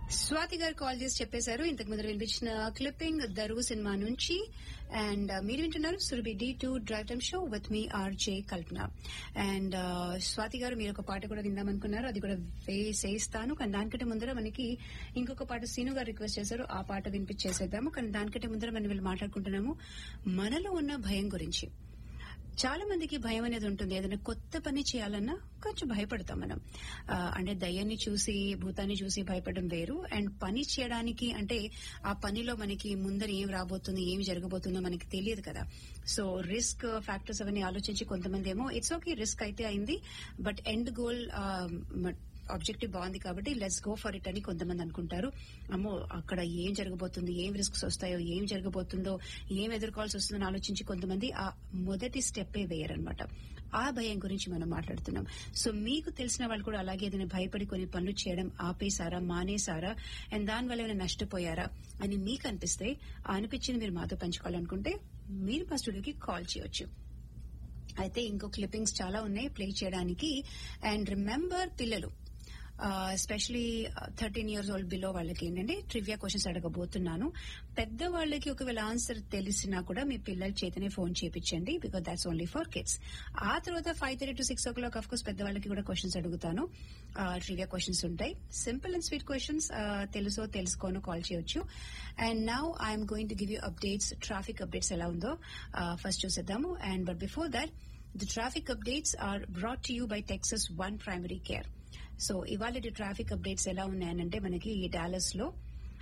స్వాతి గారు కాల్ చేసి చెప్పేశారు ఇంతకు ముందు వినిపించిన క్లిప్పింగ్ దరువు సినిమా నుంచి అండ్ మీరు వింటున్నారు Surabhi D two drive time show with me RJ Kalpana and Swathi garu మీరు ఒక పాట కూడా విందామనుకున్నారు అది కూడా వేసేస్తాను కానీ దానికంటే ముందర మనకి ఇంకొక పాట సీను గారు రిక్వెస్ట్ చేశారు ఆ పాట వినిపించేసేద్దాము కానీ దానికంటే ముందర మనం వీళ్ళు మాట్లాడుకుంటున్నాము మనలో ఉన్న భయం గురించి చాలా మందికి భయం అనేది ఉంటుంది ఏదైనా కొత్త పని చేయాలన్నా కొంచెం భయపడతాం మనం ఆ, అంటే దయ్యాన్ని చూసి భూతాన్ని చూసి భయపడడం వేరు అండ్ పని చేయడానికి అంటే ఆ పనిలో మనకి ముందర ఏం రాబోతుంది ఏం జరగబోతుందో మనకి తెలియదు కదా సో రిస్క్ ఫ్యాక్టర్స్ అవన్నీ ఆలోచించి కొంతమంది ఏమో ఇట్స్ ఓకే రిస్క్ అయితే అయింది బట్ ఎండ్ గోల్ ఆబ్జెక్టివ్ బాగుంది కాబట్టి లెట్స్ గో ఫర్ ఇట్ అని కొంతమంది అనుకుంటారు అమ్మో అక్కడ ఏం జరగబోతుంది ఏం రిస్క్స్ వస్తాయో ఏం జరగబోతుందో ఏం ఎదుర్కోవాల్సి వస్తుందని ఆలోచించి కొంతమంది ఆ మొదటి స్టెప్పే వేయరనమాట ఆ భయం గురించి మనం మాట్లాడుతున్నాం సో మీకు తెలిసిన వాళ్ళు కూడా అలాగే ఏదైనా భయపడి కొన్ని పనులు చేయడం ఆపేశారా మానేశారా అండ్ దానివల్ల ఏమైనా నష్టపోయారా అని మీకు అనిపిస్తే ఆ అనిపించింది మీరు మాతో పంచుకోవాలనుకుంటే మీరు మా స్టూడియోకి కాల్ చేయొచ్చు అయితే ఇంకో క్లిప్పింగ్స్ చాలా ఉన్నాయి ప్లే చేయడానికి అండ్ రిమెంబర్ పిల్లలు especially thirteen years old below వాళ్ళకి ఏంటంటే ట్రివియా క్వశ్చన్స్ అడగబోతున్నాను పెద్ద వాళ్ళకి ఒకవేళ ఆన్సర్ తెలిసినా కూడా మీ పిల్లల చేతనే ఫోన్ చేపించండి because that's only for kids ఆ తర్వాత five thirty to six o'clock of course పెద్ద వాళ్ళకి కూడా క్వశ్చన్స్ అడుగుతాను ట్రివియా క్వశ్చన్స్ ఉంటాయి సింపుల్ అండ్ స్వీట్ క్వశ్చన్స్ తెలుసో తెలుసుకోనో కాల్ చేయొచ్చు and now I'm going to give you updates traffic updates ఎలా ఉందో ఫస్ట్ చూసేద్దాము and but before that the traffic updates are brought to you by Texas one primary care so ఇవాళ traffic updates ఎలా ఉన్నాయనంటే మనకి ఈ Dallas లో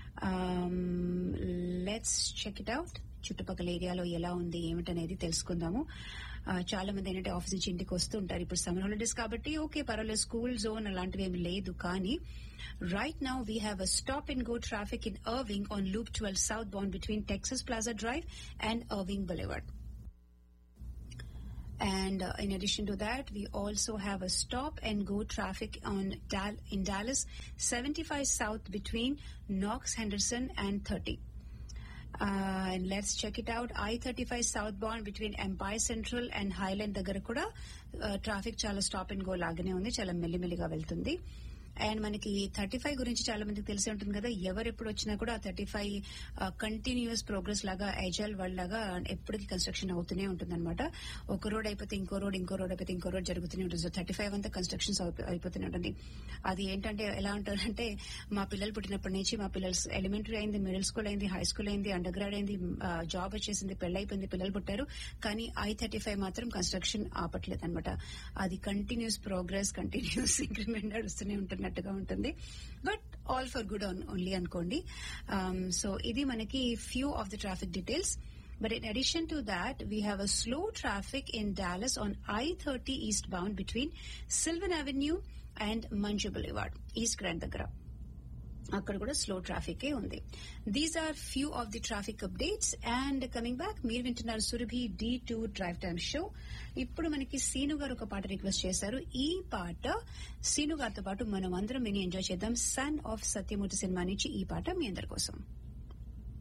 let's check it out చుట్టుపక్కల ఏరియాలో ఎలా ఉంది ఏమిటనేది తెలుసుకుందాము ఆ, చాలా మంది ఏంటంటే ఆఫీస్ నుంచి ఇంటికి వస్తూ ఉంటారు ఇప్పుడు సమ్మర్ హాలిడేస్ కాబట్టి ఓకే పర్వాలేదు స్కూల్ జోన్ అలాంటివి ఏమి లేదు కానీ right now we have a stop and go traffic in Irving on loop twelve south bound between Texas plaza drive and Irving boulevard And uh, in addition to that, we also have a stop and go traffic on Dal- in Dallas, 75 south between Knox Henderson and 30. Uh, and let's check it out. I-35 southbound between Empire Central and Highland దగ్గర కూడా traffic చాలా stop and go లాగానే ఉంది చాలా మెల్లిమెల్లిగా వెళ్తుంది and మనకి thirty five గురించి చాలా మందికి తెలిసి ఉంటుంది కదా ఎవరు ఎప్పుడు వచ్చినా కూడా థర్టీ ఫైవ్ కంటిన్యూస్ ప్రోగ్రెస్ లాగా ఐజల్ వరల్డ్ లాగా ఎప్పటికీ కన్స్ట్రక్షన్ అవుతూనే ఉంటుంది అనమాట ఒక రోడ్ అయిపోతే ఇంకో రోడ్ ఇంకో రోడ్ అయిపోతే ఇంకో రోడ్ జరుగుతూనే ఉంటుంది సో థర్టీ ఫైవ్ అంతా కన్స్ట్రక్షన్స్ అయిపోతూనే ఉంటుంది అది ఏంటంటే ఎలా ఉంటుందంటే మా పిల్లలు పుట్టినప్పటి నుంచి మా పిల్లలు ఎలిమెంటరీ అయింది మిడిల్ స్కూల్ అయింది హై స్కూల్ అయింది అండర్ గ్రాడ్ అయింది జాబ్ వచ్చేసింది పెళ్లి అయిపోయింది పిల్లలు పుట్టారు కానీ ఐ థర్టీ ఫైవ్ మాత్రం కన్స్ట్రక్షన్ ఆపట్లేదు అనమాట అది కంటిన్యూస్ ప్రోగ్రెస్ కంటిన్యూస్ ఇంక్రిమెంట్ నడుస్తూనే ఉంటున్నట్టుగా ఉంటుంది but all for good only అనుకోండి సో ఇది మనకి few of the traffic details But in addition to that, we have a slow traffic in Dallas on I-30 eastbound between Sylvan Avenue and Manju Boulevard, East Grand Dagra. అక్కడ కూడా slow traffic ఉంది these are few of the traffic updates and coming back మీరు వింటున్నారు Surabhi D two drive time show ఇప్పుడు మనకి scene గారు ఒక పాట రిక్వెస్ట్ చేశారు ఈ పాట సీను గారితో పాటు మనం అందరం విని ఎంజాయ్ చేద్దాం సన్ ఆఫ్ సత్యమూర్తి సినిమా నుంచి ఈ పాట మీ అందరి కోసం